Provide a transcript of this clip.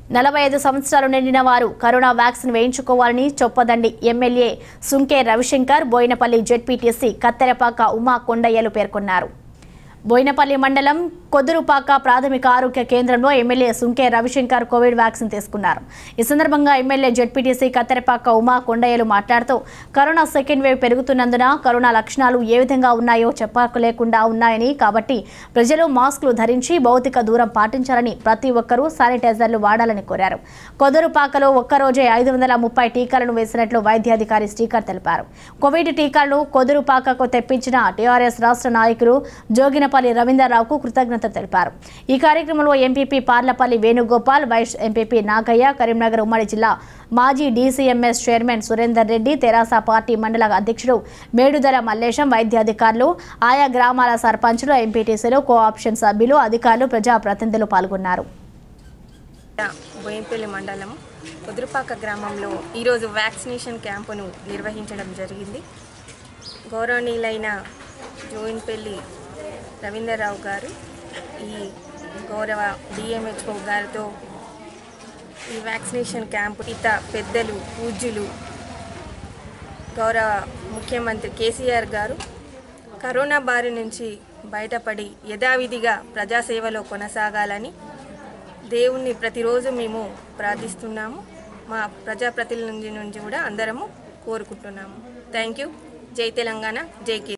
నలభై ఐదు సంవత్సరాలు నిండిన వారు కరోనా వ్యాక్సిన్ వేయించుకోవాలని చొప్పదండి ఎమ్మెల్యే సుంకే రవిశంకర్ బోయినపల్లి జెడ్పీటీసీ కత్తెరపాక ఉమా కొండయ్యలు పేర్కొన్నారు బోయినపల్లి మండలం కొద్దురుపాక ప్రాథమిక ఆరోగ్య కేంద్రంలో MLA Sunke Ravishankar covid vaccine తీసుకున్నారు ఈ సందర్భంగా ఎమ్మెల్యే జెడ్పీటీసీ కత్తెరపాక ఉమా కొండయ్యలు మాట్లాడుతూ కరోనా సెకండ్ వేవ్ పెరుగుతున్నందున కరోనా లక్షణాలు ఏ విధంగా ఉన్నాయో చెప్పలేకుండా ఉన్నాయని కాబట్టి ప్రజలు మాస్కులు ధరించి భౌతిక దూరం పాటించాలని ప్రతి ఒక్కరూ శానిటైజర్లు వాడాలని కోరారు కొదురుపాకలో ఒక్కరోజే ఐదు వందల ముప్పై టీకాలను వేసినట్లు వైద్యాధికారి శ్రీకర్ తెలిపారు కోవిడ్ టీకాలను కొదురుపాకకు తెప్పించిన టీఆర్ఎస్ రాష్ట్ర నాయకులు జోగినపల్లి రవీందర్రావుకు కృతజ్ఞత తెలిపారు ఈ కార్యక్రమంలో MPP Parlapalli Venugopal vice MPP Nagaiah Karimnagar ఉమ్మడి జిల్లా మాజీ DCMS chairman Surender Reddy TRS party మండల అధ్యక్షుడు మేడుదల మల్లేశం వైద్యాధికారులు ఆయా గ్రామాల సర్పంచులు ఎంపీటీసీలు కోఆప్షన్ సభ్యులు అధికారులు ప్రజాప్రతినిధులు పాల్గొన్నారు బోయంపల్లి మండలం కుదురుపాక గ్రామంలో ఈరోజు వ్యాక్సినేషన్ క్యాంపును నిర్వహించడం జరిగింది గౌరవనీయులైన జోయిన్పల్లి రవీందర్రావు గారు ఈ గౌరవ డిఎంహెచ్ఓ గారితో ఈ వ్యాక్సినేషన్ క్యాంపు ఇత పెద్దలు పూజ్యులు గౌరవ ముఖ్యమంత్రి కేసీఆర్ గారు కరోనా బారి నుంచి బయటపడి యథావిధిగా ప్రజాసేవలో కొనసాగాలని దేవుణ్ణి ప్రతిరోజు మేము ప్రార్థిస్తున్నాము మా ప్రజాప్రతినిధి నుంచి కూడా అందరము కోరుకుంటున్నాము థ్యాంక్ యూ జై తెలంగాణ జై కే